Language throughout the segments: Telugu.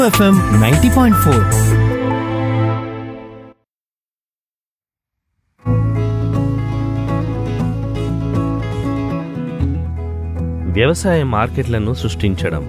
ఎఫ్ఎం నైంటీ పాయింట్ ఫోర్ వ్యవసాయ మార్కెట్లను సృష్టించడం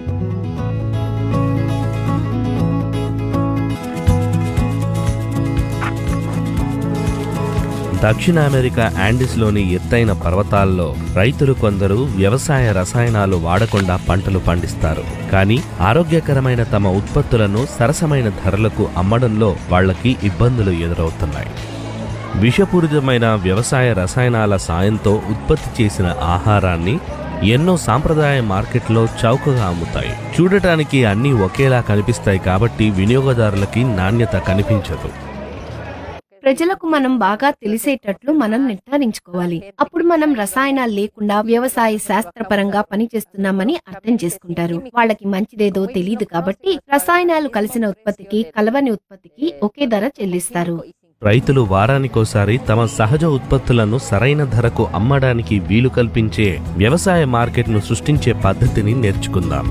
దక్షిణ అమెరికా యాండిస్లోని ఎత్తైన పర్వతాల్లో రైతులు కొందరు వ్యవసాయ రసాయనాలు వాడకుండా పంటలు పండిస్తారు కానీ ఆరోగ్యకరమైన తమ ఉత్పత్తులను సరసమైన ధరలకు అమ్మడంలో వాళ్ళకి ఇబ్బందులు ఎదురవుతున్నాయి విషపూరితమైన వ్యవసాయ రసాయనాల సాయంతో ఉత్పత్తి చేసిన ఆహారాన్ని ఎన్నో సాంప్రదాయ మార్కెట్లో చౌకగా అమ్ముతాయి చూడటానికి అన్నీ ఒకేలా కనిపిస్తాయి కాబట్టి వినియోగదారులకి నాణ్యత కనిపించదు ప్రజలకు మనం బాగా తెలిసేటట్లు మనం నిర్ధారించుకోవాలి అప్పుడు మనం రసాయనాలు లేకుండా వ్యవసాయ శాస్త్రపరంగా పనిచేస్తున్నామని అర్థం చేసుకుంటారు వాళ్ళకి మంచిదేదో తెలియదు కాబట్టి రసాయనాలు కలిసిన ఉత్పత్తికి కలవని ఉత్పత్తికి ఒకే ధర చెల్లిస్తారు రైతులు వారానికోసారి తమ సహజ ఉత్పత్తులను సరైన ధరకు అమ్మడానికి వీలు కల్పించే వ్యవసాయ మార్కెట్ను సృష్టించే పద్ధతిని నేర్చుకుందాం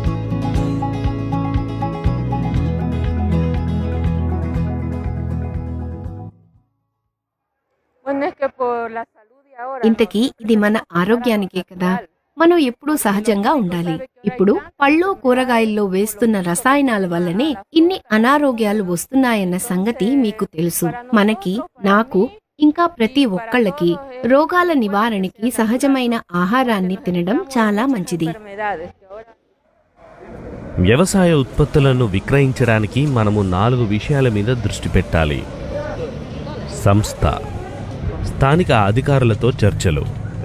Bueno, es que por la salud y ahora. ఇంతకీ ఇది మన ఆరోగ్యానికే కదా మనం ఎప్పుడూ సహజంగా ఉండాలి ఇప్పుడు పళ్ళు కూరగాయల్లో వేస్తున్న రసాయనాల వల్లనే ఇన్ని అనారోగ్యాలు వస్తున్నాయన్న సంగతి మీకు తెలుసు మనకి నాకు ఇంకా ప్రతి ఒక్కళ్ళకి రోగాల నివారణకి సహజమైన ఆహారాన్ని తినడం చాలా మంచిది enfermedades que ahora వ్యవసాయ ఉత్పత్తులను విక్రయించడానికి మనము నాలుగు విషయాల మీద దృష్టి పెట్టాలి సంస్థ స్థానిక అధికారులతో చర్చలు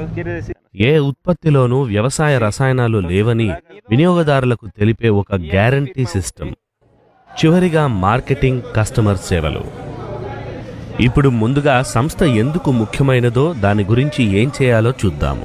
ఏ ఉత్పత్తిలోనూ వ్యవసాయ రసాయనాలు లేవని వినియోగదారులకు తెలిపే ఒక గ్యారంటీ సిస్టమ్ చివరిగా మార్కెటింగ్ కస్టమర్ సేవలు ఇప్పుడు ముందుగా సంస్థ ఎందుకు ముఖ్యమైనదో దాని గురించి ఏం చేయాలో చూద్దాము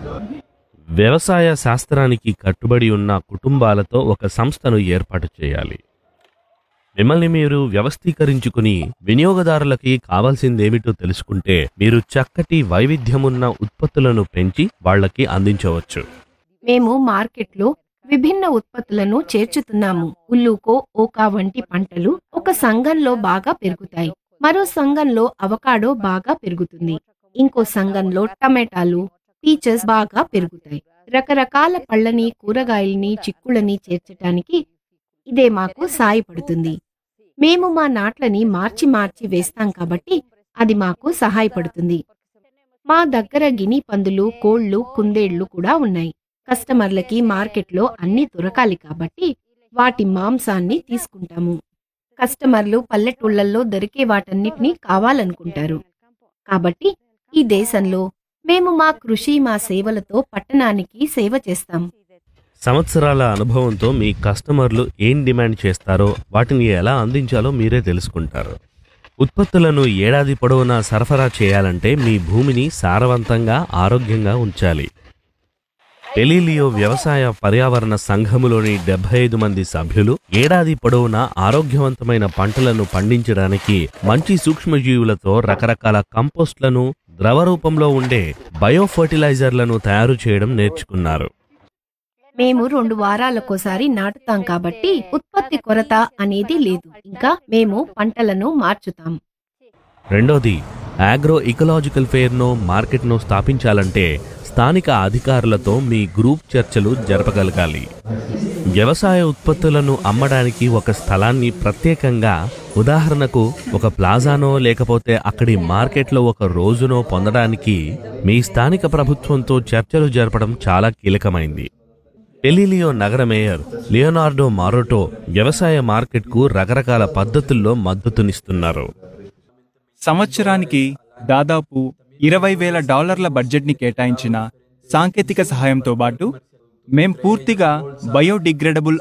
వ్యవసాయ శాస్త్రానికి కట్టుబడి ఉన్న కుటుంబాలతో ఒక సంస్థను ఏర్పాటు చేయాలి మిమ్మల్ని మీరు వ్యవస్థీకరించుకుని వినియోగదారులకి కావాల్సిందేమిటో తెలుసుకుంటే మీరు చక్కటి వైవిధ్యమున్న ఉత్పత్తులను పెంచి వాళ్ళకి అందించవచ్చు మేము మార్కెట్లో విభిన్న ఉత్పత్తులను చేర్చుతున్నాము ఉల్లుకో ఓకా వంటి పంటలు ఒక సంఘంలో బాగా పెరుగుతాయి మరో సంఘంలో అవకాడో బాగా పెరుగుతుంది ఇంకో సంఘంలో టమాటాలు పీచస్ బాగా పెరుగుతాయి రకరకాల పళ్ళని కూరగాయల్ని చిక్కుళ్ళని చేర్చటానికి ఇదే మాకు సాయపడుతుంది మేము మా నాట్లని మార్చి మార్చి వేస్తాం కాబట్టి అది మాకు సహాయపడుతుంది మా దగ్గర గిని పందులు కోళ్లు కుందేళ్లు కూడా ఉన్నాయి కస్టమర్లకి మార్కెట్లో అన్ని దొరకాలి కాబట్టి వాటి మాంసాన్ని తీసుకుంటాము కస్టమర్లు పల్లెటూళ్ళల్లో దొరికే వాటన్నిటినీ కావాలనుకుంటారు కాబట్టి ఈ దేశంలో మేము మా కృషి మా సేవలతో పట్టణానికి సేవ చేస్తాం సంవత్సరాల అనుభవంతో మీ కస్టమర్లు ఏం డిమాండ్ చేస్తారో వాటిని ఎలా అందించాలో మీరే తెలుసుకుంటారు ఉత్పత్తులను ఏడాది పొడవునా సరఫరా చేయాలంటే మీ భూమిని సారవంతంగా ఆరోగ్యంగా ఉంచాలి ఎలీలియో వ్యవసాయ పర్యావరణ సంఘములోని డెబ్బై ఐదు మంది సభ్యులు ఏడాది పొడవునా ఆరోగ్యవంతమైన పంటలను పండించడానికి మంచి సూక్ష్మజీవులతో రకరకాల కంపోస్ట్లను ద్రవ రూపంలో ఉండే బయో ఫర్టిలైజర్లను తయారు చేయడం నేర్చుకున్నారు మేము రెండు వారాలకోసారి నాటుతాం కాబట్టి ఉత్పత్తి కొరత అనేది లేదు ఇంకా మేము పంటలను మార్చుతాం రెండోది ఆగ్రో ఇకలాజికల్ ఫేర్ను మార్కెట్ను స్థాపించాలంటే స్థానిక అధికారులతో మీ గ్రూప్ చర్చలు జరపగలగాలి వ్యవసాయ ఉత్పత్తులను అమ్మడానికి ఒక స్థలాన్ని ప్రత్యేకంగా ఉదాహరణకు ఒక ప్లాజానో లేకపోతే అక్కడి మార్కెట్లో ఒక రోజునో పొందడానికి మీ స్థానిక ప్రభుత్వంతో చర్చలు జరపడం చాలా కీలకమైంది ఎలిలియో నగర మేయర్ లియోనార్డో మారోటో వ్యవసాయ మార్కెట్కు రకరకాల పద్ధతుల్లో మద్దతునిస్తున్నారు సంవత్సరానికి దాదాపు ఇరవై వేల డాలర్ల బడ్జెట్ని కేటాయించిన సాంకేతిక సహాయంతో పాటు మేం పూర్తిగా బయోడిగ్రేడబుల్